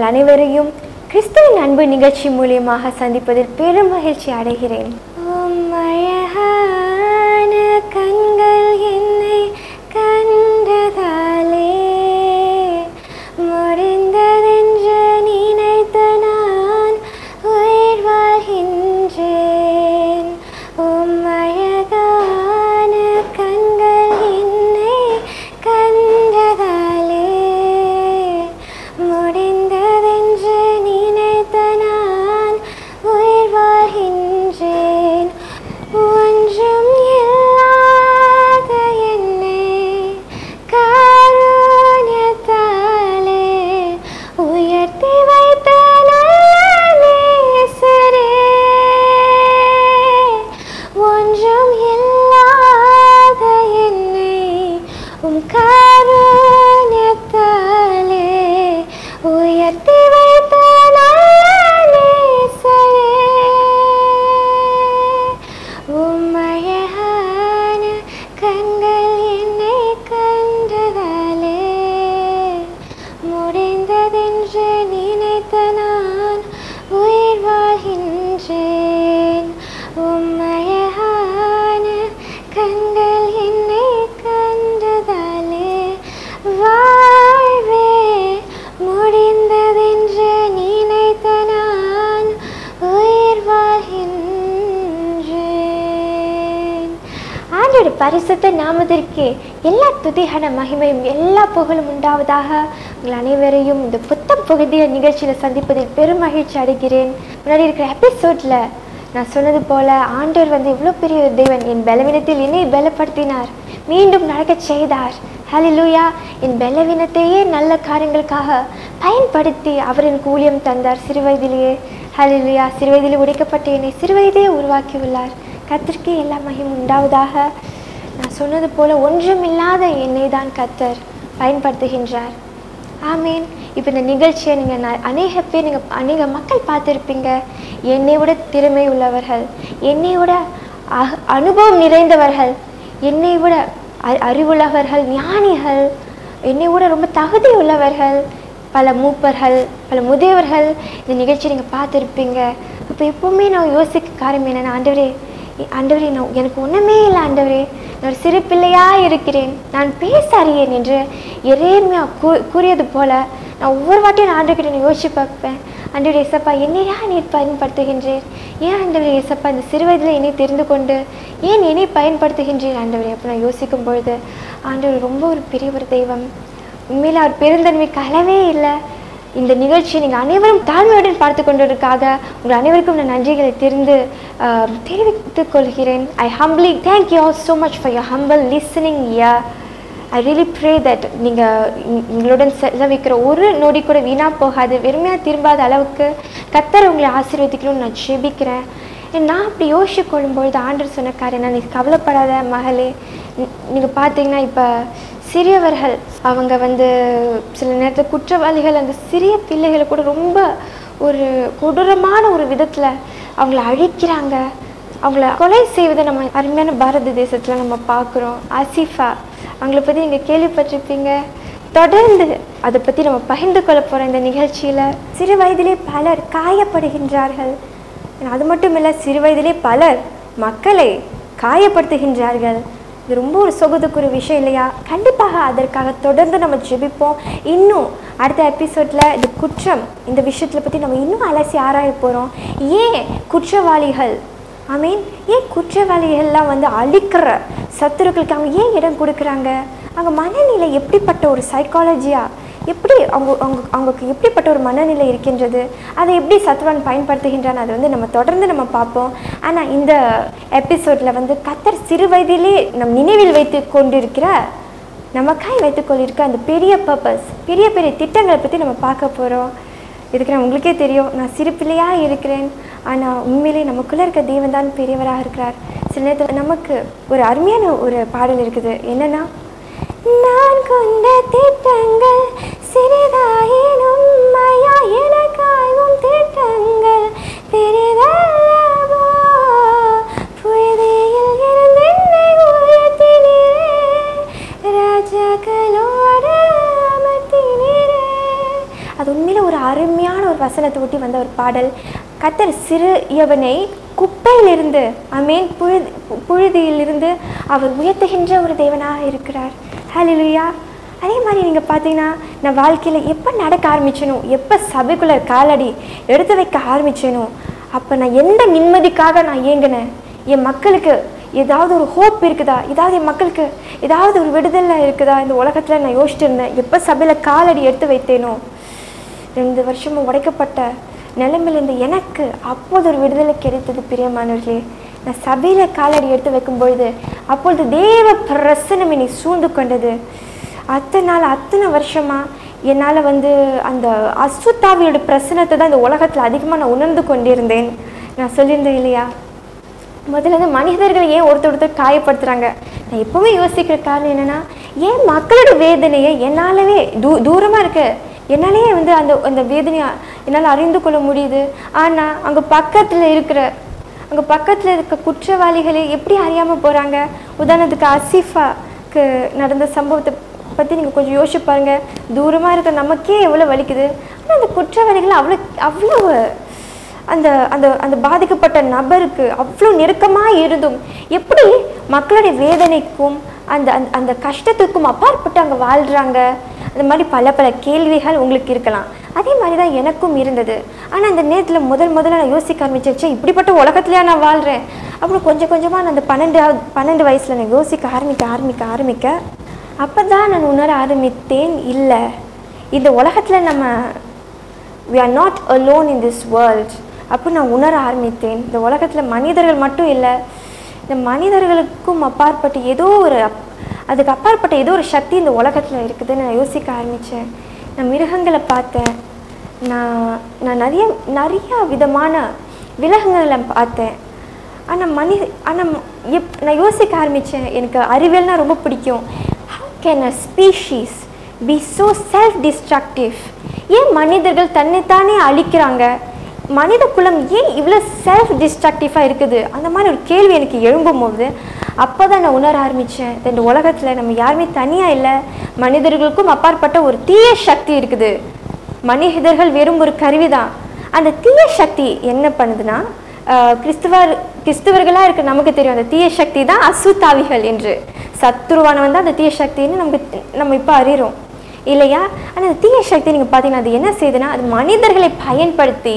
உங்கள் அனைவரையும் கிறிஸ்துவின் அன்பு நிகழ்ச்சி மூலியமாக சந்திப்பதில் பெரும் மகிழ்ச்சி அடைகிறேன் உம் அழகான கண்கள் என்னை கண்டதாலே முடிந்ததென்று நினைத்த நான் உயிர் வாழ்கின்றேன் உம் அழகான கண்கள் என்னை கண்டதாலே முடிந்ததென்று நினைத்த நான் உயிர் வாழ்கின்றேன் ஒன்றும் இல்லாத என்னை காருண்யத்தாலே உயர்த்தி வைத்த நல்ல நேசரே ஒன்றும் இல்லாத என்னை உம் காருண்யத்தாலே உயர்த்தி வைத்த நல்ல நேசரே உம் அழகான கண்கள் என்னை கண்டதாலே முடிந்ததென்று நினைத்த நான் உயிர் வாழ்கின்றேன் உம் அழகான கண்கள் என்னை கண்டதாலே வாழ்வே முடிந்ததென்று நினைத்த நான் உயிர் வாழ்கின்றேன் ஆண்டோட பரிசுத்த நாமத்திற்கு எல்லா துதிகன மகிமையும் எல்லா புகழும் உண்டாவதாக உங்கள் அனைவரையும் இந்த புத்தம் புகுதிய நிகழ்ச்சியில் சந்திப்பதில் பெரும் மகிழ்ச்சி அடைகிறேன் முன்னாடி இருக்கிற எபிசோட்ல நான் சொன்னது போல ஆண்டவர் வந்து இவ்வளோ பெரிய ஒரு தேவன் என் பலவீனத்தில் என்னை பலப்படுத்தினார் மீண்டும் நடக்கச் செய்தார் ஹalleluya என் பலவீனத்தையே நல்ல காரியங்களுக்காக பயன்படுத்தி அவர் எனக்கு ஊழியம் தந்தார் சிறுவயதிலேயே ஹalleluya சிறுவயதிலே உடைக்கப்பட்ட என்னை சிறுவயதிலே உருவாக்கியுள்ளார் கத்திற்கே எல்லா மகிமும் உண்டாவதாக நான் சொன்னது போல ஒன்றுமில்லாத என்னை தான் கத்தர் பயன்படுத்துகின்றார் ஆமீன் இப்போ இந்த நிகழ்ச்சியை நீங்கள் ந அநேக பேர் நீங்கள் அநேக மக்கள் பார்த்துருப்பீங்க என்னை விட திறமை உள்ளவர்கள் என்னை விட அக- அனுபவம் நிறைந்தவர்கள் என்னை விட அ- அறிவுள்ளவர்கள் ஞானிகள் என்னை விட ரொம்ப தகுதி உள்ளவர்கள் பல மூப்பர்கள் பல முதியவர்கள் இந்த நிகழ்ச்சி நீங்கள் பார்த்துருப்பீங்க அப்போ எப்போவுமே நான் யோசிக்க காரணம் என்னென்னா ஆண்டவரே ஆண்டவரே நான் எனக்கு ஒன்றுமே இல்லை ஆண்டவரே நான் ஒரு சிறு பிள்ளையாக இருக்கிறேன் நான் பேச அறியேன் என்று எரேமியா கூ கூறியது போல நான் ஒவ்வொரு வாட்டியும் நான் ஆண்டவர்கிட்ட நான் யோசிச்சு பார்ப்பேன் ஆண்டவர் ஏசப்பா என்னையா நீர் பயன்படுத்துகின்றீர் ஏன் ஆண்டவர் ஏசப்பா இந்த சிறு வயதில் என்னை தெரிந்து கொண்டு ஏன் என்னை பயன்படுத்துகின்றீர் ஆண்டவரே அப்போ நான் யோசிக்கும் பொழுது ஆண்டவர் ரொம்ப ஒரு பெரிய ஒரு தெய்வம் உண்மையில் அவர் பெருந்தன்மை கலவே இல்லை இந்த நிகழ்ச்சியை நீங்கள் அனைவரும் தாழ்மையுடன் பார்த்து கொண்டதற்காக உங்கள் அனைவருக்கும் நான் நன்றிகளை தெரிந்து ஆஹ், தெரிவித்துக் கொள்கிறேன் I humbly thank you all so much for your humble listening yeah I really pray that நீங்கள் உங்களுடன் செலவிக்கிற ஒரு நொடி கூட வீணாக போகாது வெறுமையாக திரும்பாத அளவுக்கு கத்தர் உங்களை ஆசீர்வதிக்கணும்னு நான் ஜெபிக்கிறேன் நான் அப்படி யோசிச்சு கொள்ளும்பொழுது ஆண்டர் சொன்ன காரியம் நீ கவலைப்படாத மகளே நீங்கள் பார்த்தீங்கன்னா இப்போ சிறியவர்கள் அவங்க வந்து சில நேரத்தில் குற்றவாளிகள் அந்த சிறிய பிள்ளைகளை கூட ரொம்ப ஒரு கொடூரமான ஒரு விதத்தில் அவங்கள அழிக்கிறாங்க அவங்கள கொலை செய்வதை நம்ம அருமையான பாரத தேசத்தில் நம்ம பார்க்குறோம் ஆசிஃபா அவங்கள பற்றி நீங்கள் கேள்விப்பட்டிருப்பீங்க தொடர்ந்து அதை பற்றி நம்ம பகிர்ந்து கொள்ள போகிற இந்த நிகழ்ச்சியில் சிறு வயதிலே பலர் காயப்படுகின்றார்கள் அது மட்டும் இல்லை சிறு வயதிலே பலர் மக்களை காயப்படுத்துகின்றார்கள் இது ரொம்ப ஒரு சொகுதுக்குரிய விஷயம் இல்லையா கண்டிப்பாக அதற்காக தொடர்ந்து நம்ம ஜெபிப்போம் இன்னும் அடுத்த எபிசோடில் இந்த குற்றம் இந்த விஷயத்தில் பற்றி நம்ம இன்னும் அலசி ஆராய போகிறோம் ஏன் குற்றவாளிகள் ஐ மீன் ஏன் குற்றவாளிகள்லாம் வந்து அழிக்கிற சத்துருக்களுக்கு அவங்க ஏன் இடம் கொடுக்குறாங்க அவங்க மனநிலை எப்படிப்பட்ட ஒரு சைக்காலஜியா எப்படி அவங்க அவங்க அவங்களுக்கு எப்படிப்பட்ட ஒரு மனநிலை இருக்கின்றது அதை எப்படி சத்ருவன் பயன்படுத்துகின்றான் அதை வந்து நம்ம தொடர்ந்து நம்ம பார்ப்போம் ஆனால் இந்த எபிசோடில் வந்து கத்தர் சிறு வயதிலே நம் நினைவில் வைத்து கொண்டிருக்கிற நமக்காய் வைத்துக்கொள்ளிருக்க அந்த பெரிய பர்பஸ் பெரிய பெரிய திட்டங்களை பற்றி நம்ம பார்க்க போகிறோம் இதுக்கு நான் உங்களுக்கே தெரியும் நான் சிறு பிள்ளையாக இருக்கிறேன் ஆனால் உண்மையிலே நமக்குள்ளே இருக்க தேவன் தான் பெரியவராக இருக்கிறார் சில நேரத்தில் நமக்கு ஒரு அருமையான ஒரு பாடல் இருக்குது என்னன்னா நான் கொண்ட திட்டங்கள் சிறிதாயினும் ஐயா எனக்காயும் திட்டங்கள் பெரிதல்லவோ புழுதியில் இருந்து என்னை உயர்த்தினீரே ராஜாக்களோடு அமர்த்தினீரே அது உண்மையில ஒரு அருமையான வசனத்தை ஒட்டி வந்த ஒரு பாடல் கத்தர் சிறியவனை குப்பையிலிருந்து அமேன் புழுதி புழுதியிலிருந்து அவர் உயர்த்துகின்ற ஒரு தேவனாக இருக்கிறார் ஹalleluya அதே மாதிரி நீங்கள் பார்த்தீங்கன்னா நான் வாழ்க்கையில் எப்போ நடக்க ஆரம்பிச்சேனோ எப்போ சபைக்குள்ளே காலடி எடுத்து வைக்க ஆரம்பிச்சேனோ அப்போ நான் எந்த நிம்மதிக்காக நான் ஏங்கினேன் என் மக்களுக்கு ஏதாவது ஒரு ஹோப் இருக்குதா ஏதாவது என் மக்களுக்கு ஏதாவது ஒரு விடுதலை இருக்குதா இந்த உலகத்தில் நான் யோசிச்சுட்டு இருந்தேன் எப்போ சபையில் காலடி எடுத்து வைத்தேனோ ரெண்டு வருஷமும் உடைக்கப்பட்ட நிலைமையிலிருந்து எனக்கு அப்போது ஒரு விடுதலை கிடைத்தது பிரியமானவர்களே நான் சபையில் காலடி எடுத்து வைக்கும் பொழுது அப்பொழுது தேவ பிரசனம் என்னை சூழ்ந்து கொண்டது அத்தனை நாள் அத்தனை வருஷமா என்னால் வந்து அந்த அசுத்தாவியோட பிரசனத்தை தான் இந்த உலகத்தில் அதிகமாக நான் உணர்ந்து கொண்டிருந்தேன் நான் சொல்லியிருந்தேன் இல்லையா முதல்ல வந்து மனிதர்களை ஏன் ஒருத்தர் ஒருத்தர் காயப்படுத்துறாங்க நான் எப்பவுமே யோசிக்கிற காரணம் என்னன்னா ஏன் மக்களோட வேதனையை என்னாலவே தூ தூரமாக இருக்க என்னாலேயே வந்து அந்த அந்த வேதனையை என்னால் அறிந்து கொள்ள முடியுது ஆனால் அங்கே பக்கத்தில் இருக்கிற அங்கே பக்கத்தில் இருக்க குற்றவாளிகளை எப்படி அறியாமல் போகிறாங்க உதாரணத்துக்கு அசிஃபாக்கு நடந்த சம்பவத்தை பற்றி நீங்கள் கொஞ்சம் யோசிச்சு பாருங்க தூரமாக இருக்க நமக்கே எவ்வளோ வலிக்குது ஆனால் அந்த குற்றவாளிகள் அவ்வளோ அவ்வளோ அந்த அந்த அந்த பாதிக்கப்பட்ட நபருக்கு அவ்வளோ நெருக்கமாக இருந்தும் எப்படி மக்களுடைய வேதனைக்கும் அந்த அந்த அந்த கஷ்டத்துக்கும் அப்பாற்பட்டு அங்கே வாழ்கிறாங்க அந்த மாதிரி பல பல கேள்விகள் உங்களுக்கு இருக்கலாம் அதே மாதிரி தான் எனக்கும் இருந்தது ஆனால் அந்த நேரத்தில் முதல் முதல்ல நான் யோசிக்க ஆரம்பிச்சிருச்சு இப்படிப்பட்ட உலகத்துலையா நான் வாழ்கிறேன் அப்புறம் கொஞ்சம் கொஞ்சமாக நான் அந்த பன்னெண்டாவது பன்னெண்டு வயசில் நான் யோசிக்க ஆரம்பிக்க ஆரம்பிக்க ஆரம்பிக்க அப்போ தான் நான் உணர ஆரம்பித்தேன் இல்லை இந்த உலகத்தில் நம்ம we are not alone in this world அப்போ நான் உணர ஆரம்பித்தேன் இந்த உலகத்தில் மனிதர்கள் மட்டும் இல்லை இந்த மனிதர்களுக்கும் அப்பாற்பட்டு ஏதோ ஒரு அப்- அதுக்கு அப்பாற்பட்ட ஏதோ ஒரு சக்தி இந்த உலகத்தில் இருக்குதுன்னு நான் யோசிக்க ஆரம்பித்தேன் நான் மிருகங்களை பார்த்தேன் நான் நான் நிறைய நிறைய விதமான விலங்குகளை பார்த்தேன் ஆனால் மனி ஆனால் எப் நான் யோசிக்க ஆரம்பித்தேன் எனக்கு அறிவியல்னா ரொம்ப பிடிக்கும் how can a species be so self destructive ஏன் மனிதர்கள் தன்னைத்தானே அழிக்கிறாங்க மனித குலம் ஏன் இவ்வளோ செல்ஃப் டிஸ்ட்ரக்டிவாக இருக்குது அந்த மாதிரி ஒரு கேள்வி எனக்கு எழும்பும் போது அப்போ தான் நான் உணர ஆரம்பித்தேன் இந்த உலகத்தில் நம்ம யாருமே தனியாக இல்லை மனிதர்களுக்கும் அப்பாற்பட்ட ஒரு தீய சக்தி இருக்குது மனிதர்கள் வெறும் ஒரு கருவிதான் அந்த தீய சக்தி என்ன பண்ணுதுன்னா ஆஹ், கிறிஸ்துவர் கிறிஸ்துவர்களாக இருக்க நமக்கு தெரியும் அந்த தீய சக்தி தான் அசுத்தாவிகள் என்று சத்ருவானவன் தான் அந்த தீய சக்தின்னு நமக்கு நம்ம இப்போ அறிகிறோம் இல்லையா ஆனால் அந்த தீய சக்தி நீங்கள் பார்த்தீங்கன்னா அது என்ன செய்யுதுன்னா அது மனிதர்களை பயன்படுத்தி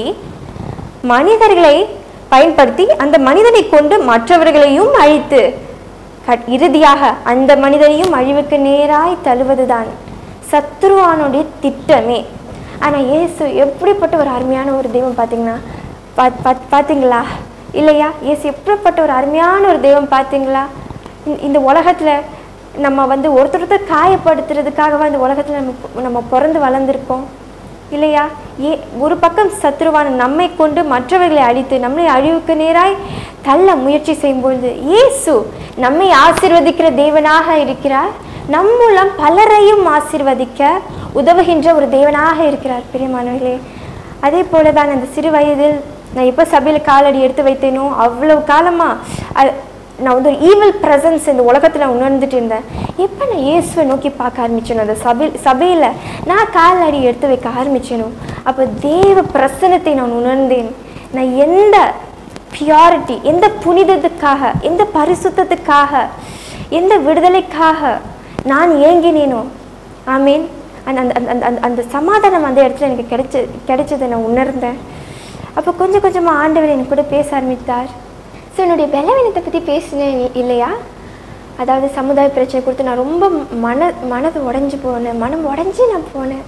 மனிதர்களை பயன்படுத்தி அந்த மனிதனை கொண்டு மற்றவர்களையும் அழித்து கட்- இறுதியாக அந்த மனிதனையும் அழிவுக்கு நேராய் தழுவதுதான் சத்ருவானுடைய திட்டமே ஆனால் இயேசு எப்படிப்பட்ட ஒரு அருமையான ஒரு தெய்வம் பார்த்தீங்கன்னா பாத் பாத் பார்த்தீங்களா இல்லையா இயேசு எப்படிப்பட்ட ஒரு அருமையான ஒரு தெய்வம் பார்த்தீங்களா இந்த- இந்த உலகத்தில் நம்ம வந்து ஒருத்தர் ஒருத்தர் காயப்படுத்துறதுக்காகவா இந்த உலகத்தில் நம்ம நம்ம பிறந்து வளர்ந்துருக்கோம் இல்லையா ஏ ஒரு பக்கம் சத்ருவான நம்மை கொண்டு மற்றவர்களை அழித்து நம்மை அழிவுக்கு நேராய் தள்ள முயற்சி செய்யும் பொழுது இயேசு நம்மை ஆசீர்வதிக்கிற தேவனாக இருக்கிறார் நம் மூலம் பலரையும் ஆசீர்வதிக்க உதவுகின்ற ஒரு தேவனாக இருக்கிறார் பிரியமானவர்களே அதே போல தான் அந்த சிறு வயதில் நான் எப்போ சபையில் காலடி எடுத்து வைத்தேனோ அவ்வளவு காலமாக நான் வந்து ஒரு ஈவில் ப்ரெசன்ஸ் இந்த உலகத்தில் நான் உணர்ந்துட்டு இருந்தேன் எப்போ நான் இயேசுவை நோக்கி பார்க்க ஆரம்பிச்சேனோ அந்த சபை சபையில் நான் கால் அடி எடுத்து வைக்க ஆரம்பிச்சேனோ அப்போ தேவ பிரசனத்தை நான் உணர்ந்தேன் நான் எந்த பியூரிட்டி எந்த புனிதத்துக்காக எந்த பரிசுத்தத்துக்காக எந்த விடுதலைக்காக நான் ஏங்கினேனோ ஆமீன் அந்த அந்த அந்த- அந்த அந்த அந்த சமாதானம் அந்த இடத்துல எனக்கு கிடைச்ச கிடைச்சதை நான் உணர்ந்தேன் அப்போ கொஞ்சம் கொஞ்சமாக ஆண்டவர் என் கூட பேச ஆரம்பித்தார் ஸோ என்னுடைய பலவீனத்தை பற்றி பேசினேன் இ- இல்லையா அதாவது சமுதாய பிரச்சனை கொடுத்து நான் ரொம்ப மன மனது உடைஞ்சு போனேன் மனம் உடைஞ்சு நான் போனேன்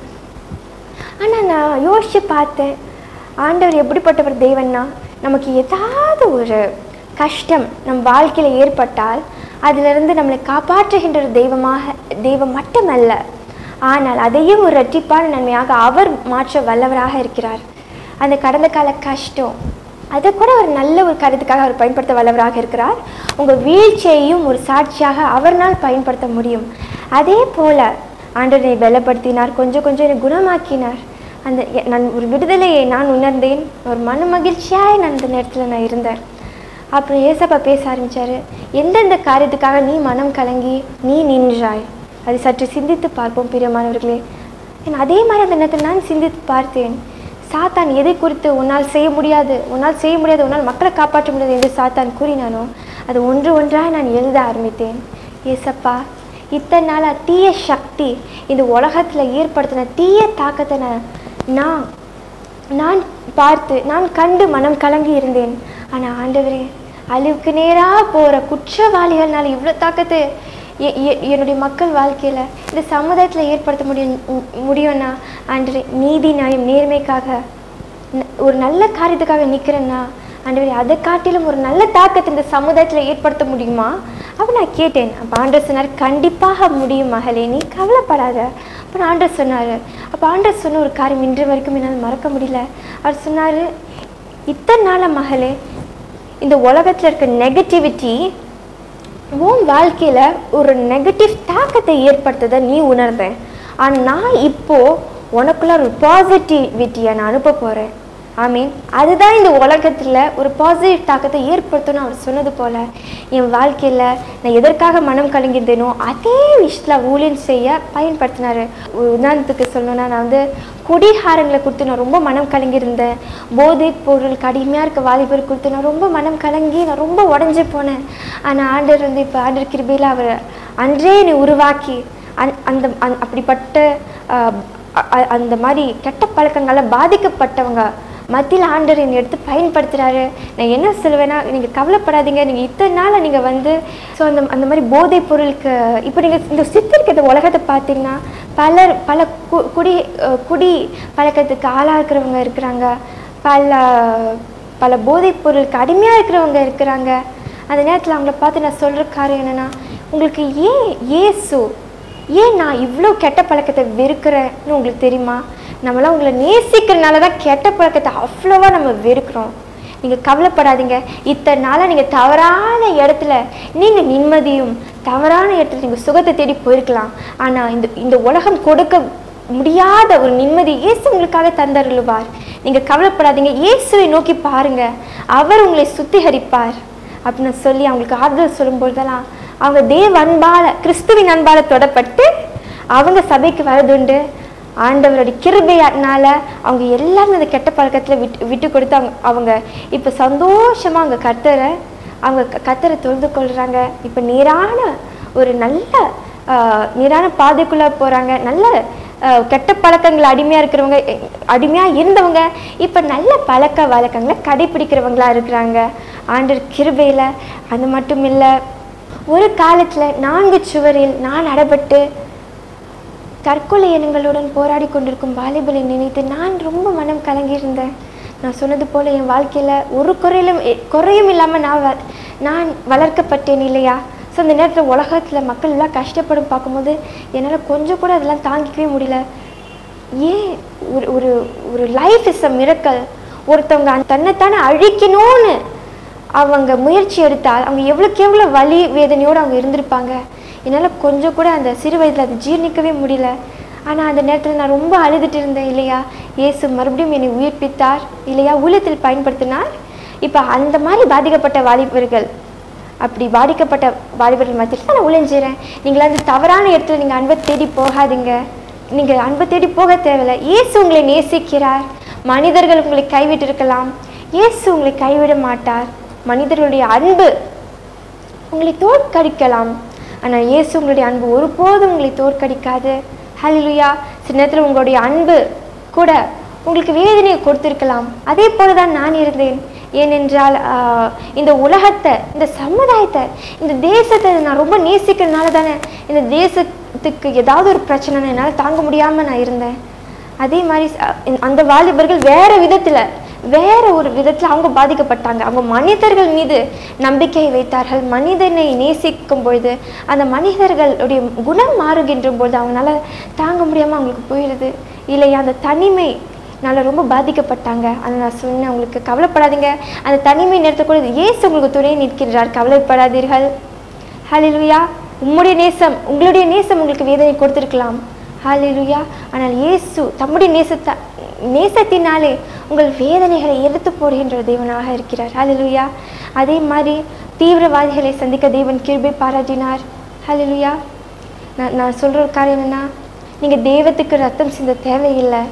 ஆனால் நான் யோசித்து பார்த்தேன் ஆண்டவர் எப்படிப்பட்டவர் தெய்வன்னா நமக்கு ஏதாவது ஒரு கஷ்டம் நம் வாழ்க்கையில் ஏற்பட்டால் அதிலிருந்து நம்மளை காப்பாற்றுகின்ற ஒரு தெய்வமாக தெய்வம் மட்டுமல்ல ஆனால் அதையும் ஒரு இரட்டிப்பான நன்மையாக அவர் மாற்ற வல்லவராக இருக்கிறார் அந்த கடந்த கால கஷ்டம் அதை கூட ஒரு நல்ல ஒரு காரியத்துக்காக அவர் பயன்படுத்த வல்லவராக இருக்கிறார் உங்கள் வீழ்ச்சியையும் ஒரு சாட்சியாக அவர்னால் பயன்படுத்த முடியும் அதே போல ஆண்டவரை பலப்படுத்தினார் கொஞ்சம் கொஞ்சம் என்னை குணமாக்கினார் அந்த எ- நான் ஒரு விடுதலையை நான் உணர்ந்தேன் ஒரு மன மகிழ்ச்சியாய் நான் அந்த நேரத்தில் நான் இருந்தேன் அப்புறம் ஏசப்பா பேச ஆரம்பிச்சாரு எந்தெந்த காரியத்துக்காக நீ மனம் கலங்கி நீ நின்றாய் அதை சற்று சிந்தித்து பார்ப்போம் பிரியமானவர்களே ஏன்னா அதே மாதிரி அந்த நேரத்தில் நான் சிந்தித்து பார்த்தேன் சாத்தான் எதை குறித்து உன்னால் செய்ய முடியாது உன்னால் செய்ய முடியாது உன்னால் மக்களை காப்பாற்ற முடியாது என்று சாத்தான் கூறினானோ அது ஒன்று ஒன்றாக நான் எழுத ஆரம்பித்தேன் ஏசப்பா இத்தனை நாளாக தீய சக்தி இந்த உலகத்தில் ஏற்படுத்தின தீய தாக்கத்தை நான் நான் நான் பார்த்து நான் கண்டு மனம் கலங்கி இருந்தேன் ஆனால் ஆண்டவரே அழிவுக்கு நேராக போகிற குற்றவாளிகள்னால இவ்வளோ தாக்கத்தை எ- எ- என்னுடைய மக்கள் வாழ்க்கையில் இந்த சமுதாயத்தில் ஏற்படுத்த முடியும் மு- முடியும்னா ஆண்டவரே நீதி நியாயம் நேர்மைக்காக ந- ஒரு நல்ல காரியத்துக்காக நிற்கிறேன்னா ஆண்டவரே அதை காட்டிலும் ஒரு நல்ல தாக்கத்தை இந்த சமுதாயத்தில் ஏற்படுத்த முடியுமா அப்போ நான் கேட்டேன் அப்போ ஆண்டவர் சொன்னார் கண்டிப்பாக முடியும் மகளே நீ கவலைப்படாத அப்புறம் ஆண்டவர் சொன்னார் அப்போ ஆண்டவர் சொன்ன ஒரு காரியம் இன்று வரைக்கும் என்னால் மறக்க முடியல அவர் சொன்னார் இத்தனை நாள மகளே இந்த உலகத்தில் இருக்க நெகட்டிவிட்டி உன் வாழ்க்கையில் ஒரு நெகட்டிவ் தாக்கத்தை ஏற்படுத்ததை நீ உணர்ந்த ஆனால் நான் இப்போ உனக்குள்ள ஒரு பாசிட்டிவிட்டியை நான் அனுப்ப போகிறேன் மீன் அதுதான் இந்த உலகத்தில் ஒரு பாசிட்டிவ் தாக்கத்தை ஏற்படுத்தணும் அவர் சொன்னது போல் என் வாழ்க்கையில் நான் எதற்காக மனம் கலங்கியிருந்தேனோ அதே விஷயத்தில் ஊழியம் செய்ய பயன்படுத்தினார் உதாரணத்துக்கு சொல்லணும்னா நான் வந்து குடிகாரங்களை குறித்து நான் ரொம்ப மனம் கலங்கியிருந்தேன் போதைப் பொருளுக்கு அடிமையாக இருக்க வாலிபர் குறித்து நான் ரொம்ப மனம் கலங்கி நான் ரொம்ப உடஞ்சி போனேன் ஆனால் ஆண்டர் வந்து இப்போ ஆண்டர் கிருபையில் அவர் அன்றே என்னை உருவாக்கி அந் அந்த அந் அப்படிப்பட்ட ஆஹ், அ- அ- அந்த மாதிரி கெட்ட பழக்கங்களால் பாதிக்கப்பட்டவங்க மத்தியில் ஆண்டர் என்னை எடுத்து பயன்படுத்துகிறாரு நான் என்ன சொல்லுவேன்னா நீங்கள் கவலைப்படாதீங்க நீங்கள் இத்தனை நாள் நீங்கள் வந்து ஸோ அந்த அந்த மாதிரி போதைப் பொருளுக்கு இப்போ நீங்கள் இந்த சித்தரிக்கிற உலகத்தை பார்த்தீங்கன்னா பலர் பல கு குடி அஹ் குடி பழக்கத்துக்கு ஆளாக இருக்கிறவங்க இருக்கிறாங்க பல பல போதைப் பொருளுக்கு அடிமையாக இருக்கிறவங்க இருக்கிறாங்க அந்த நேரத்தில் அவங்கள பார்த்து நான் சொல்கிற காரியம் என்னென்னா உங்களுக்கு ஏன் இயேசு ஏன் நான் இவ்வளோ கெட்ட பழக்கத்தை வெறுக்கிறேன்னு உங்களுக்கு தெரியுமா நம்மளாம் உங்களை நேசிக்கிறனால தான் கெட்ட பழக்கத்தை அவ்வளோவா நம்ம வெறுக்கிறோம் நீங்கள் கவலைப்படாதீங்க இத்தனை நாளாக நீங்கள் தவறான இடத்துல நீங்கள் நிம்மதியும் தவறான இடத்துல நீங்கள் சுகத்தை தேடி போயிருக்கலாம் ஆனால் இந்த இந்த உலகம் கொடுக்க முடியாத ஒரு நிம்மதி இயேசு உங்களுக்காக தந்தருளுவார் நீங்கள் கவலைப்படாதீங்க இயேசுவை நோக்கி பாருங்க அவர் உங்களை சுத்திகரிப்பார் அப்படின்னு சொல்லி அவங்களுக்கு ஆறுதல் சொல்லும்போதெல்லாம் அவங்க தேவ அன்பால கிறிஸ்துவின் அன்பால தொடப்பட்டு அவங்க சபைக்கு வரதுண்டு ஆண்டவருடைய கிருபையானால அவங்க எல்லாரும் அந்த கெட்ட பழக்கத்தில் விட்டு விட்டு கொடுத்து அவங்க அவங்க இப்போ சந்தோஷமா அவங்க கத்தரை அவங்க க- கத்தரை தொழுது கொள்றாங்க இப்போ நேரான ஒரு நல்ல ஆஹ், நேரான பாதைக்குள்ள போறாங்க நல்ல ஆஹ், கெட்ட பழக்கங்கள் அடிமையா இருக்கிறவங்க எ- அடிமையா இருந்தவங்க இப்போ நல்ல பழக்க வழக்கங்களை கடைபிடிக்கிறவங்களா இருக்கிறாங்க ஆண்டர் கிருபையில அது மட்டும் இல்லை ஒரு காலத்துல நான்கு சுவரில் நான் அடப்பட்டு தற்கொலை எண்ணங்களுடன் போராடி கொண்டிருக்கும் வாலிபலை நினைத்து நான் ரொம்ப மனம் கலங்கியிருந்தேன் நான் சொன்னது போல என் வாழ்க்கையில ஒரு குறையிலும் எ- குறையும் இல்லாம நான் வ- நான் வளர்க்கப்பட்டேன் இல்லையா ஸோ அந்த நேரத்தில் உலகத்தில் மக்கள் எல்லாம் கஷ்டப்படும் பார்க்கும்போது என்னால் கொஞ்சம் கூட அதெல்லாம் தாங்கிக்கவே முடியல ஏன் ஒரு ஒரு ஒரு லைஃப் இஸ் அ மிரக்கல் ஒருத்தவங்க அந்த தன்னைத்தானே அழிக்கணும்னு அவங்க முயற்சி எடுத்தால் அவங்க எவ்வளோக்கு எவ்வளோ வலி வேதனையோடு அவங்க இருந்திருப்பாங்க என்னால் கொஞ்சம் கூட அந்த சிறு வயதில் அதை ஜீர்ணிக்கவே முடியல ஆனால் அந்த நேரத்தில் நான் ரொம்ப அழுதுட்டு இருந்தேன் இல்லையா இயேசு மறுபடியும் என்னை உயிர்ப்பித்தார் இல்லையா ஊழியத்தில் பயன்படுத்தினார் இப்போ அந்த மாதிரி பாதிக்கப்பட்ட வாலிபர்கள் அப்படி பாதிக்கப்பட்ட வாலிபர்கள் மத்தியில் தான் நான் உழைஞ்சிறேன் நீங்களா அந்த தவறான இடத்துல நீங்கள் அன்பை தேடி போகாதீங்க நீங்கள் அன்பை தேடி போக தேவையில்லை இயேசு உங்களை நேசிக்கிறார் மனிதர்கள் உங்களை கைவிட்டு இருக்கலாம் இயேசு உங்களை கைவிட மாட்டார் மனிதர்களுடைய அன்பு உங்களை தோற்கடிக்கலாம் ஆனால் இயேசு உங்களுடைய அன்பு ஒருபோதும் உங்களை தோற்கடிக்காது ஹalleluya சில நேரத்தில் உங்களுடைய அன்பு கூட உங்களுக்கு வேதனையை கொடுத்திருக்கலாம் அதே போல தான் நான் இருந்தேன் ஏனென்றால் ஆஹ், இந்த உலகத்தை இந்த சமுதாயத்தை இந்த தேசத்தை நான் ரொம்ப நேசிக்கிறதுனால தானே இந்த தேசத்துக்கு ஏதாவது ஒரு பிரச்சனை என்னால் தாங்க முடியாமல் நான் இருந்தேன் அதே மாதிரி அஹ், அந்த வாலிபர்கள் வேற விதத்துல வேற ஒரு விதத்துல அவங்க பாதிக்கப்பட்டாங்க அவங்க மனிதர்கள் மீது நம்பிக்கை வைத்தார்கள் மனிதனை நேசிக்கும் பொழுது அந்த மனிதர்களுடைய குணம் மாறுகின்ற பொழுது அவங்களால தாங்க முடியாம அவங்களுக்கு போயிடுது இல்லையா அந்த தனிமை னால ரொம்ப பாதிக்கப்பட்டாங்க அதை நான் சொன்னேன் உங்களுக்கு கவலைப்படாதீங்க அந்த தனிமை நேரத்தை கூட இயேசு உங்களுக்கு துணை நிற்கின்றார் கவலைப்படாதீர்கள் ஹalleluya உம்முடைய நேசம் உங்களுடைய நேசம் உங்களுக்கு வேதனை கொடுத்திருக்கலாம் ஹalleluya ஆனால் இயேசு தம்முடைய நேசத்த நேசத்தினாலே உங்கள் வேதனைகளை எடுத்து போடுகின்ற தேவனாக இருக்கிறார் ஹalleluya அதே மாதிரி தீவிரவாதிகளை சந்திக்க தேவன் கிருபை பாராட்டினார் ஹalleluya நான் நான் சொல்ற ஒரு காரியம் என்னன்னா நீங்க தெய்வத்துக்கு ரத்தம் சிந்த தேவையில்லை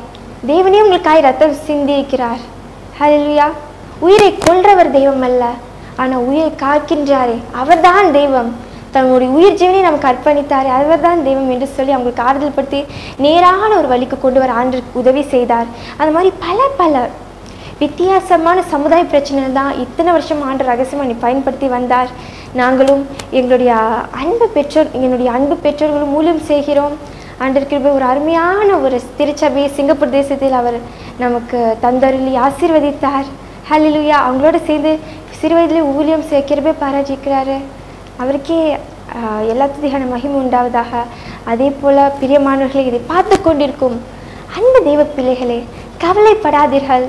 தேவனே உங்களுக்காய் ரத்தம் சிந்தியிருக்கிறார் ஹalleluya உயிரை கொல்றவர் தெய்வம் அல்ல ஆனா உயிரை காக்கின்றாரே அவர்தான் தெய்வம் தன்னுடைய உயிர் ஜீவனை நமக்கு அர்ப்பணித்தாரே அவர்தான் தெய்வம் என்று சொல்லி அவங்களுக்கு ஆறுதல் படுத்தி நேரான ஒரு வழிக்கு கொண்டு வர ஆண்டு உதவி செய்தார் அந்த மாதிரி பல பல வித்தியாசமான சமுதாய பிரச்சனை தான் இத்தனை வருஷம் ஆண்டு ரகசியமாக நீ பயன்படுத்தி வந்தார் நாங்களும் எங்களுடைய அன்பு பெற்றோர் எங்களுடைய அன்பு பெற்றோர்களும் மூலம் செய்கிறோம் ஆண்டர் கிருபை ஒரு அருமையான ஒரு திருச்சபையை சிங்கப்பூர் தேசத்தில் அவர் நமக்கு தந்தருளி ஆசீர்வதித்தார் ஹalleluya அவங்களோட சேர்ந்து சிறு வயதிலே ஊழியம் செய்ய கிருபை பாராட்டிக்கிறாரு அவருக்கே ஆஹ், எல்லா துதிகான மகிமை உண்டாவதாக அதே போல பிரியமானவர்களை இதை பார்த்து கொண்டிருக்கும் அன்பு தெய்வ பிள்ளைகளே கவலைப்படாதீர்கள்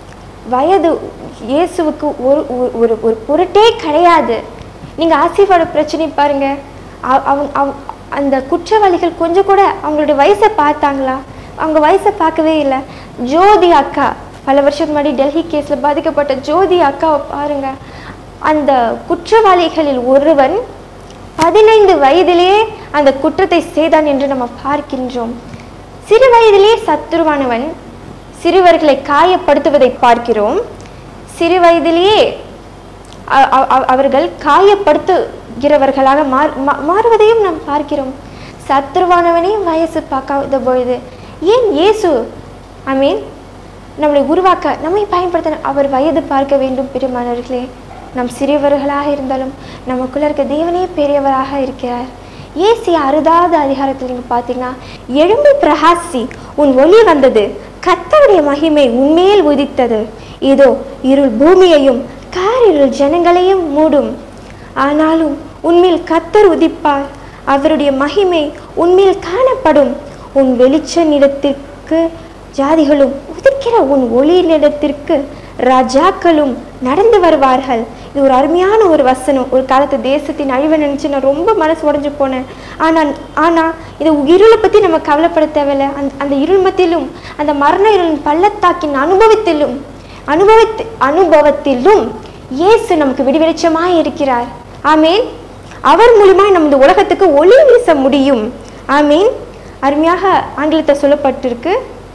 வயது இயேசுவுக்கு ஒரு ஒரு- ஒரு ஒரு பொருட்டே கிடையாது நீங்க ஆசீர்வாத பிரச்சனை பாருங்க அவ- அவங்க அவ- அந்த குற்றவாளிகள் கொஞ்சம் கூட அவங்களுடைய வயசை பார்த்தாங்களா அவங்க வயசை பார்க்கவே இல்லை ஜோதி அக்கா பல வருஷத்துக்கு முன்னாடி டெல்லி கேஸ்ல பாதிக்கப்பட்ட ஜோதி அக்காவை பாருங்க அந்த குற்றவாளிகளில் ஒருவன் பதினைந்து வயதிலேயே அந்த குற்றத்தை செய்தான் என்று நம்ம பார்க்கின்றோம் சிறு வயதிலே சத்துருவானவன் சிறுவர்களை காயப்படுத்துவதை பார்க்கிறோம் சிறு வயதிலேயே அ- அ- அ- அவர்கள் காயப்படுத்துகிறவர்களாக மாறு மா- மாறுவதையும் நாம் பார்க்கிறோம் சத்துருவானவனே வயசு பார்க்காத பொழுது ஏன் இயேசு ஐ மீன் நம்மளை உருவாக்க நம்மை பயன்படுத்த அவர் வயது பார்க்க வேண்டும் பெருமானவர்களே நம் சிறியவர்களாக இருந்தாலும் நமக்குள்ள இருக்க தேவனே பெரியவராக இருக்கிறார் ஏசி அறுதாத அதிகாரத்தில் நீங்க பார்த்தீங்கன்னா எழும்பி பிரகாசி உன் ஒளி வந்தது கர்த்தருடைய மகிமை உன்மேல் உதித்தது இதோ இருள் பூமியையும் காரிருள் ஜனங்களையும் மூடும் ஆனாலும் உன்மேல் கத்தர் உதிப்பார் அவருடைய மகிமை உன்மேல் காணப்படும் உன் வெளிச்ச நிலத்திற்கு ஜாதிகளும் உதிக்கிற உன் ஒளி நிலத்திற்கு ராஜாக்களும் நடந்து வருவார்கள் இது ஒரு அருமையான ஒரு வசனம் ஒரு காலத்து தேசத்தின் அழிவை நினைச்சு நான் ரொம்ப மனசு உடைஞ்சு போனேன் ஆனா ஆனா இந்த இருளை பத்தி நம்ம கவலைப்பட தேவையில்லை அந்த அந்த இருள் மத்தியிலும் அந்த மரண இருளின் பள்ளத்தாக்கின் அனுபவத்திலும் அனுபவத்தி அனுபவத்திலும் இயேசு நமக்கு விடுவெளிச்சமாய் இருக்கிறார் ஆமேன் அவர் மூலியமாய் நம்ம இந்த உலகத்துக்கு ஒளி வீச முடியும் ஆமீன் அருமையாக ஆங்கிலத்தை சொல்லப்பட்டிருக்கு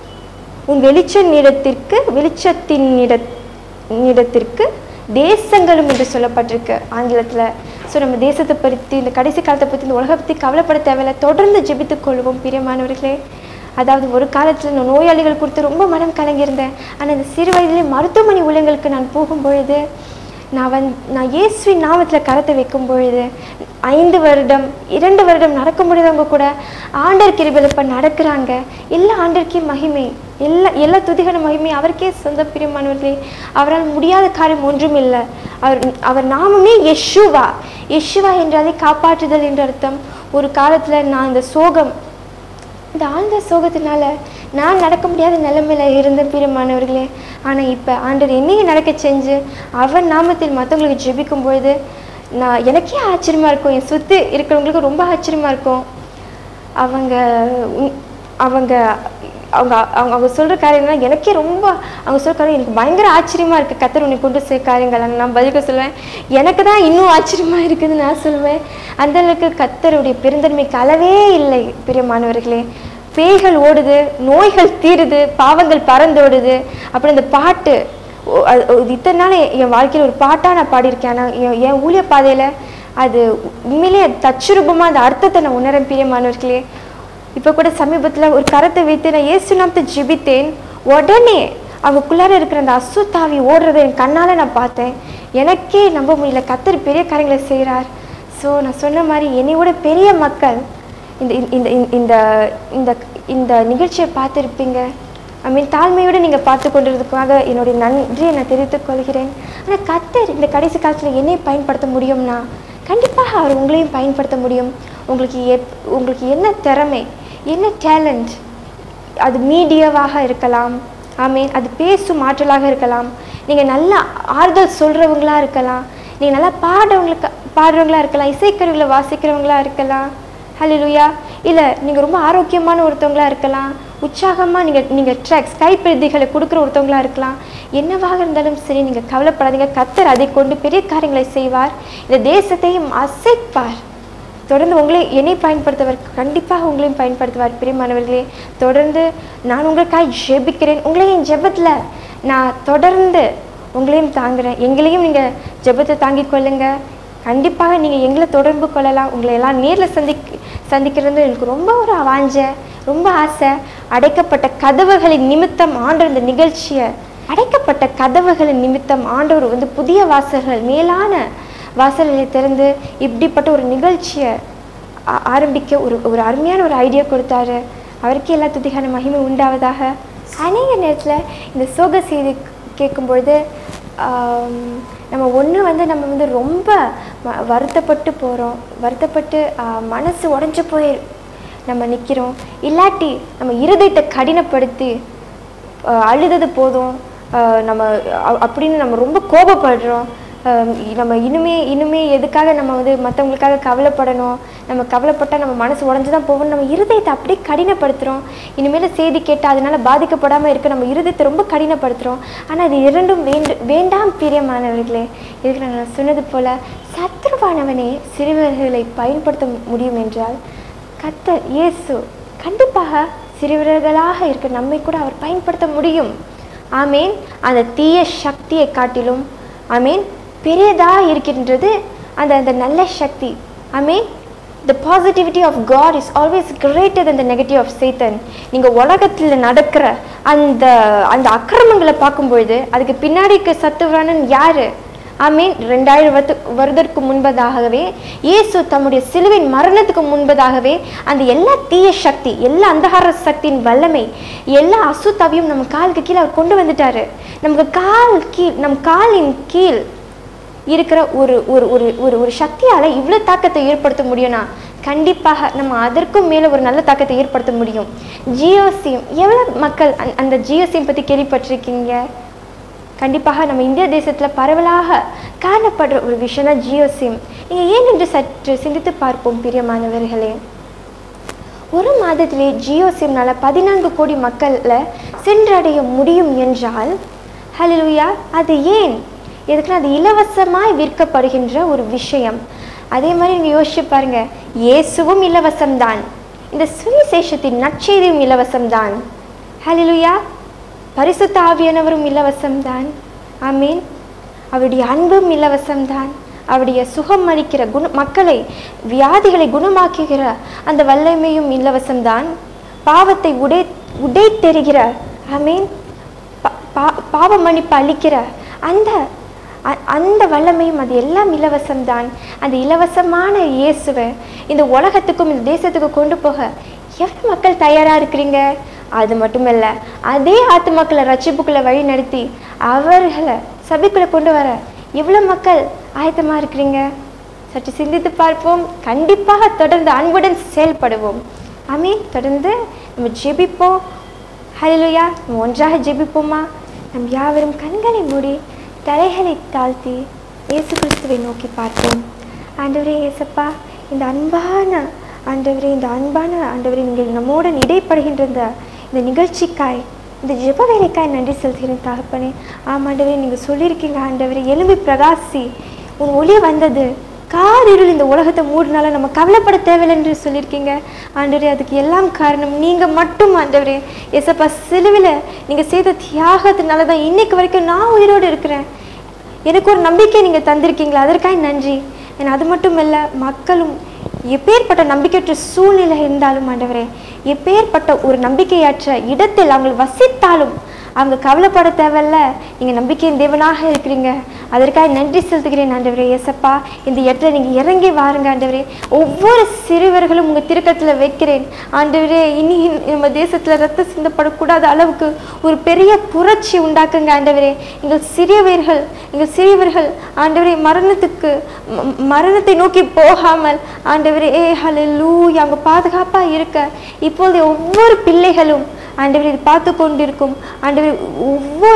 உன் வெளிச்ச நிறத்திற்கு வெளிச்சத்தின் நிற நிறத்திற்கு தேசங்களும் என்று சொல்லப்பட்டிருக்கு ஆங்கிலத்தில் ஸோ நம்ம தேசத்தை பற்றி இந்த கடைசி காலத்தை பற்றி இந்த உலகத்தை பற்றி கவலைப்பட தேவையில்லை தொடர்ந்து ஜெபித்துக் கொள்வோம் பிரியமானவர்களே அதாவது ஒரு காலத்தில் நான் நோயாளிகள் குறித்து ரொம்ப மனம் கலங்கியிருந்தேன் ஆனால் இந்த சிறு வயதிலே மருத்துவமனை ஊழியங்களுக்கு நான் போகும் பொழுது நான் வந் நான் இயேசுவின் நாமத்தில் கரத்தை வைக்கும் பொழுது ஐந்து வருடம் இரண்டு வருடம் நடக்க முடியாதவங்க கூட ஆண்டர் கிருபையில் இப்போ நடக்கிறாங்க எல்லா ஆண்டருக்கே மகிமை எல்லா எல்லா துதிகர மகிமை அவருக்கே சொந்த பிரியமானவர்களே அவரால் முடியாத காரியம் ஒன்றும் இல்லை அவர் அவர் நாமமே யெஷுவா யெஷுவா என்றாலே காப்பாற்றுதல் என்ற அர்த்தம் ஒரு காலத்தில் நான் இந்த சோகம் இந்த ஆழ்ந்த சோகத்தினால நான் நடக்க முடியாத நிலைமையில இருந்த பிரியமானவர்களே ஆனால் இப்போ ஆண்டவர் என்னையும் நடக்க செஞ்சு அவர் நாமத்தில் மற்றவங்களுக்கு ஜெபிக்கும் பொழுது நான் எனக்கே ஆச்சரியமா இருக்கும் என் சுற்றி இருக்கிறவங்களுக்கு ரொம்ப ஆச்சரியமா இருக்கும் அவங்க உன்- அவங்க அவங்க அவங்க அவங்க சொல்கிற காரியங்கள்லாம் எனக்கே ரொம்ப அவங்க சொல்கிற காரியம் எனக்கு பயங்கர ஆச்சரியமா இருக்குது கத்தர் உன்னை கொண்டு செய்ய காரியங்கள் ஆனா நான் பதிலுக்கு சொல்லுவேன் எனக்கு தான் இன்னும் ஆச்சரியமா இருக்குதுன்னு நான் சொல்லுவேன் அந்த அளவுக்கு கத்தருடைய பெருந்தன்மைக்கு அளவே இல்லை பிரியமானவர்களே பேய்கள் ஓடுது நோய்கள் தீருது பாவங்கள் பறந்தோடுது அப்புறம் இந்த பாட்டு ஓ- அது- அது இத்தனை நாள் என் என் வாழ்க்கையில் ஒரு பாட்டாக நான் பாடியிருக்கேன் ஆனால் என் என் ஊழிய பாதையில் அது உண்மையிலேயே தச்சுரூபமாக அந்த அர்த்தத்தை நான் உணரேன் பிரியமானவர்களே இப்போ கூட சமீபத்தில் ஒரு கரத்தை வைத்து நான் இயேசு நாமத்தை ஜெபித்தேன் உடனே அவங்களுக்குள்ளார இருக்கிற அந்த அசுத்தாவி ஓடுறதை என் கண்ணால் நான் பார்த்தேன் எனக்கே நம்ப முடியல கத்தர் பெரிய காரியங்களை செய்கிறார் ஸோ நான் சொன்ன மாதிரி என்னையோட பெரிய மக்கள் இந்த இந்த இந்த- இந்த இந்த இந்த நிகழ்ச்சியை பார்த்துருப்பீங்க ஐ மீன் தாழ்மையோடு நீங்கள் பார்த்து கொண்டிருக்கிறதுக்காக என்னுடைய நன்றியை நான் தெரிவித்துக் கொள்கிறேன் ஆனால் கத்தர் இந்த கடைசி காலத்தில் என்னை பயன்படுத்த முடியும்னா கண்டிப்பாக அவர் உங்களையும் பயன்படுத்த முடியும் உங்களுக்கு எப் உங்களுக்கு என்ன திறமை என்ன டேலண்ட் அது மீடியாவாக இருக்கலாம் ஆமீன் அது பேசும் ஆற்றலாக இருக்கலாம் நீங்கள் நல்லா ஆறுதல் சொல்கிறவங்களா இருக்கலாம் நீங்கள் நல்லா பாடுறவங்களுக்கு பாடுறவங்களா இருக்கலாம் இசைக்கருவிகளை வாசிக்கிறவங்களா இருக்கலாம் ஹalleluya இல்லை நீங்கள் ரொம்ப ஆரோக்கியமான ஒருத்தவங்களா இருக்கலாம் உற்சாகமாக நீங்கள் நீங்கள் ட்ராக்ஸ் கைப்பிரதிகளை கொடுக்குற ஒருத்தவங்களா இருக்கலாம் என்னவாக இருந்தாலும் சரி நீங்கள் கவலைப்படாதீங்க கத்தர் அதை கொண்டு பெரிய காரியங்களை செய்வார் இந்த தேசத்தையும் அசைப்பார் தொடர்ந்து உங்களை என்னை பயன்படுத்துவார் கண்டிப்பாக உங்களையும் பயன்படுத்துவார் பிரியமானவர்களே தொடர்ந்து நான் உங்களுக்காக ஜெபிக்கிறேன் உங்களையும் ஜெபத்தில் நான் தொடர்ந்து உங்களையும் தாங்குறேன் எங்களையும் நீங்கள் ஜெபத்தை தாங்கிக் கொள்ளுங்க கண்டிப்பாக நீங்கள் எங்களை தொடர்பு கொள்ளலாம் உங்களை எல்லாம் நேரில் சந்திக் சந்திக்கிறது எனக்கு ரொம்ப ஒரு வாஞ்சை ரொம்ப ஆசை அடைக்கப்பட்ட கதவுகளின் நிமித்தம் ஆண்டு இந்த நிகழ்ச்சியை அடைக்கப்பட்ட கதவுகளின் நிமித்தம் ஆண்டவர் வந்து புதிய வாசல்கள் மேலான வாசல்களை திறந்து இப்படிப்பட்ட ஒரு நிகழ்ச்சியை ஆ- ஆரம்பிக்க ஒரு ஒரு அருமையான ஒரு ஐடியா கொடுத்தாரு அவருக்கே எல்லா துதிகான மகிமை உண்டாவதாக அநேக நேரத்தில் இந்த சோக செய்தி கேட்கும்பொழுது ஆம், நம்ம ஒன்று வந்து நம்ம வந்து ரொம்ப ம- வருத்தப்பட்டு போகிறோம் வருத்தப்பட்டு ஆ, மனசு உடஞ்சி போய் நம்ம நிற்கிறோம் இல்லாட்டி நம்ம இருதயத்தை கடினப்படுத்தி அஹ் அழுதது போதும் அஹ் நம்ம அ- அப்படின்னு நம்ம ரொம்ப கோபப்படுறோம் அஹ் நம்ம இனிமே இனிமே எதுக்காக நம்ம வந்து மற்றவங்களுக்காக கவலைப்படணும் நம்ம கவலைப்பட்டால் நம்ம மனசு உடஞ்சி தான் போகணும் நம்ம இருதயத்தை அப்படியே கடினப்படுத்துகிறோம் இனிமேல் செய்தி கேட்டால் அதனால பாதிக்கப்படாமல் இருக்க நம்ம இருதயத்தை ரொம்ப கடினப்படுத்துகிறோம் ஆனால் இது இரண்டும் வேண்டு வேண்டாம் பிரியமானவர்களே இதுக்கு நான் சொன்னது போல சத்ருவானவனே சிறுவர்களை பயன்படுத்த முடியும் என்றால் கர்த்தர் இயேசு கண்டிப்பாக சிறுவர்களாக இருக்க நம்மை கூட அவர் பயன்படுத்த முடியும் ஆமேன் அந்த தீய சக்தியை காட்டிலும் ஆமேன் பெரியதா இருக்கின்றது அந்த அந்த நல்ல சக்தி ஆமேன் the positivity of God is always greater than the negative of Satan நீங்கள் உலகத்தில் நடக்கிற அந்த அந்த அக்கிரமங்களை பார்க்கும்பொழுது அதுக்கு பின்னாடி இருக்க சத்துவரானன் யாரு ஆமீன் ரெண்டாயிரம் வருத்து வருடத்திற்கு முன்பதாகவே இயேசு தம்முடைய சிலுவின் மரணத்துக்கு முன்பதாகவே அந்த எல்லா தீய சக்தி எல்லா அந்தகார சக்தியின் வல்லமை எல்லா அசுத்தாவையும் நம்ம காலுக்கு கீழே அவர் கொண்டு வந்துட்டாரு நமக்கு கால் கீழ் நம் காலின் கீழ் இருக்கிற ஒரு ஒரு ஒரு ஒரு ஒரு சக்தியால் இவ்வளோ தாக்கத்தை ஏற்படுத்த முடியும்னா கண்டிப்பாக நம்ம அதற்கும் மேலே ஒரு நல்ல தாக்கத்தை ஏற்படுத்த முடியும் ஜியோ சிம் எவ்வளோ மக்கள் அந்த- அந்த ஜியோ சிம் பற்றி கேள்விப்பட்டிருக்கீங்க கண்டிப்பாக நம்ம இந்திய தேசத்தில் பரவலாக காணப்படுற ஒரு விஷயம் தான் ஜியோ சிம் நீங்கள் ஏன் என்று சற்று சிந்தித்து பார்ப்போம் பிரியமானவர்களே ஒரு மாதத்திலே ஜியோ சிம்னால பதினான்கு கோடி மக்கள்ல சென்றடைய முடியும் என்றால் ஹalleluya அது ஏன் எதுக்குன்னா அது இலவசமாய் விற்கப்படுகின்ற ஒரு விஷயம் அதே மாதிரி நீங்கள் யோசிச்சு பாருங்க இயேசுவும் இலவசம்தான் இந்த சுவிசேஷத்தின் நற்செய்தியும் இலவசம்தான் ஹalleluya பரிசுத்த ஆவியானவரும் இலவசம்தான் ஆமீன் அவருடைய அன்பும் இலவசம்தான் அவருடைய சுகம் அளிக்கிற குண மக்களை வியாதிகளை குணமாக்குகிற அந்த வல்லமையும் இலவசம்தான் பாவத்தை உடை உடை தெரிகிற ஆமீன் பா- பா- பாவ மன்னிப்பு அளிக்கிற அந்த அ- அந்த வல்லமையும் அது எல்லாம் இலவசம்தான் அந்த இலவசமான இயேசுவை இந்த உலகத்துக்கும் இந்த தேசத்துக்கும் கொண்டு போக எவ்வளோ மக்கள் தயாராக இருக்கிறீங்க அது மட்டுமல்ல அதே ஆத்துமாக்களை ரட்சிப்புக்குள்ள வழி நடத்தி அவர்களை சபைக்குள்ள கொண்டு வர எவ்வளோ மக்கள் ஆயத்தமாக இருக்கிறீங்க சற்று சிந்தித்து பார்ப்போம் கண்டிப்பாக தொடர்ந்து அன்புடன் செயல்படுவோம் ஆமீன் தொடர்ந்து நம்ம ஜெபிப்போம் ஹalleluya நம்ம ஒன்றாக ஜெபிப்போமா நம் யாவரும் கண்களை மூடி தலைகளை தாழ்த்தி இயேசு கிறிஸ்துவை நோக்கி பார்ப்போம் ஆண்டவரே இயேசப்பா இந்த அன்பான ஆண்டவரே இந்த அன்பான ஆண்டவரே நீங்கள் நம்முடன் இடைப்படுகின்ற இந்த இந்த நிகழ்ச்சிக்காய் இந்த ஜெப வேலைக்காய் நன்றி செலுத்துகிறேன் தகப்பனே ஆமாண்டவரே நீங்கள் சொல்லியிருக்கீங்க ஆண்டவரே எலும்பி பிரகாசி உன் ஒளி வந்தது காரிருள் இந்த உலகத்தை மூடினால நம்ம கவலைப்பட தேவையில்லை என்று சொல்லியிருக்கீங்க ஆண்டவரே அதுக்கு எல்லாம் காரணம் நீங்கள் மட்டும் ஆண்டவரே எசப்பா சிலுவில் நீங்கள் செய்த தியாகத்தினால தான் இன்னைக்கு வரைக்கும் நான் உயிரோடு இருக்கிறேன் எனக்கு ஒரு நம்பிக்கை நீங்கள் தந்திருக்கீங்களா அதற்காக நன்றி ஏன்னா அது மட்டும் இல்லை மக்களும் எப்பேற்பட்ட நம்பிக்கையற்ற சூழ்நிலை இருந்தாலும் ஆண்டவரே எப்பேற்பட்ட ஒரு நம்பிக்கையற்ற இடத்தில் அவங்க வசித்தாலும் அவங்க கவலைப்பட தேவையில்ல நீங்கள் நம்பிக்கையின் தேவனாக இருக்கிறீங்க அதற்காக நன்றி செலுத்துகிறேன் ஆண்டவரே ஏசப்பா இந்த இடத்துல நீங்கள் இறங்கி வாருங்க ஆண்டவரே ஒவ்வொரு சிறுவர்களும் உங்கள் திருக்கத்தில் வைக்கிறேன் ஆண்டவரே இனி நம்ம தேசத்தில் ரத்த சிந்தப்படக்கூடாத அளவுக்கு ஒரு பெரிய புரட்சி உண்டாக்குங்க ஆண்டவரே எங்கள் சிறியவர்கள் எங்கள் சிறியவர்கள் ஆண்டவரே மரணத்துக்கு ம- மரணத்தை நோக்கி போகாமல் ஆண்டவரே ஏ ஹalleluya அங்கே பாதுகாப்பாக இருக்க இப்பொழுது ஒவ்வொரு பிள்ளைகளும் ஆண்டவர் இது பார்த்து கொண்டிருக்கும் ஆண்டவர் ஒவ்வொரு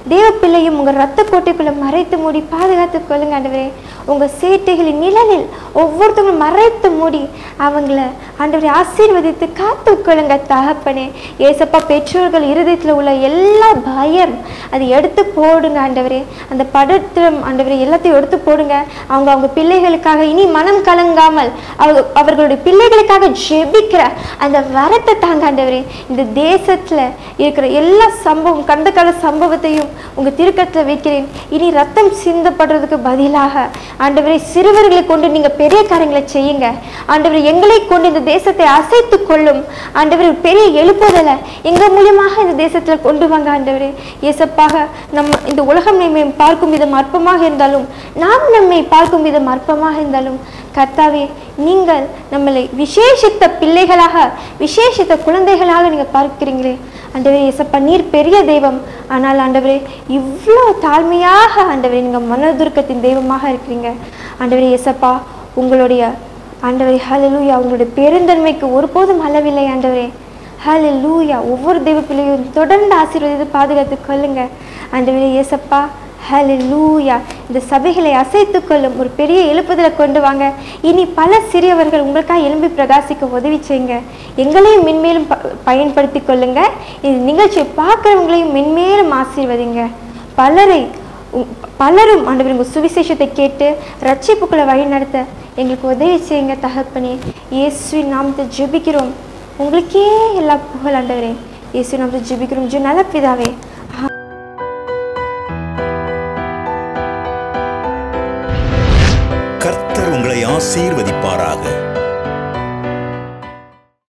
தேவ பிள்ளையும் உங்கள் ரத்த கோட்டைக்குள்ளே மறைத்து மூடி பாதுகாத்துக் கொள்ளுங்க ஆண்டவரே உங்கள் சேட்டைகளின் நிழலில் ஒவ்வொருத்தவங்களும் மறைத்து மூடி அவங்கள ஆண்டவரை ஆசீர்வதித்து காத்து கொள்ளுங்க தகப்பனே ஏசப்பா பெற்றோர்கள் இருதயத்தில் உள்ள எல்லா பயம் அதை எடுத்து போடுங்க ஆண்டவரே அந்த படத்திரம் ஆண்டவரே எல்லாத்தையும் எடுத்து போடுங்க அவங்க அவங்க பிள்ளைகளுக்காக இனி மனம் கலங்காமல் அவங்க அவர்களுடைய பிள்ளைகளுக்காக ஜெபிக்கிற அந்த வரத்தை தாங்க ஆண்டவரே இந்த தேசத்துல இருக்கிற எல்லா சம்பவம் கண்ட கால சம்பவத்தையும் உங்க திருக்கத்துல வைக்கிறேன் இனி ரத்தம் சிந்தப்படுறதுக்கு பதிலாக ஆண்டவரை சிறுவர்களை கொண்டு நீங்க பெரிய காரியங்களை செய்யுங்க ஆண்டவரை எங்களை கொண்டு இந்த தேசத்தை அசைத்து கொள்ளும் ஆண்டவரை ஒரு பெரிய எழுப்புதலை எங்க மூலியமாக இந்த தேசத்துல கொண்டு வாங்க ஆண்டவரே இயேசப்பாக நம்ம இந்த உலகம் நம்மை பார்க்கும் விதம் அற்பமாக இருந்தாலும் நாம் நம்மை பார்க்கும் விதம் அற்பமாக இருந்தாலும் கர்த்தாவே நீங்கள் நம்மளை விசேஷித்த பிள்ளைகளாக விசேஷித்த குழந்தைகளாக நீங்க பார்க்கிறீங்களே ஆண்டவரே இயேசப்பா நீர் பெரிய தெய்வம் ஆனால் ஆண்டவரே இவ்வளோ தாழ்மையாக ஆண்டவரே நீங்க மனதுருக்கத்தின் தெய்வமாக இருக்கிறீங்க ஆண்டவரே இயேசப்பா உங்களுடைய ஆண்டவரே ஹalleluya உங்களுடைய பெருந்தன்மைக்கு ஒருபோதும் அளவில்லை ஆண்டவரே ஹalleluya ஒவ்வொரு தெய்வ பிள்ளையும் தொடர்ந்து ஆசீர்வதித்து பாதுகாத்து கொள்ளுங்க ஆண்டவரே இயேசப்பா ஹalleluya இந்த சபைகளை அசைத்து கொள்ளும் ஒரு பெரிய எழுப்புதலை கொண்டு வாங்க இனி பல சிறியவர்கள் உங்களுக்காக எழும்பி பிரகாசிக்க உதவி செய்யுங்க எங்களையும் மென்மேலும் ப பயன்படுத்தி கொள்ளுங்க இந்த நிகழ்ச்சியை பார்க்குறவங்களையும் மென்மேலும் ஆசீர்வதிங்க பலரை உம், பலரும் ஆண்டவர் உங்கள் சுவிசேஷத்தை கேட்டு ரட்சிப்புக்குள்ள வழி நடத்த எங்களுக்கு உதவி செய்யுங்க தகப்பனே இயேசுவின் நாமத்தை ஜெபிக்கிறோம் உங்களுக்கே எல்லா புகழ் ஆண்டவரே இயேசு நாமத்தை ஜெபிக்கிறோம் ஜெ நல்ல பிதாவே கர்த்தர் உங்களை ஆசீர்வதிப்பாராக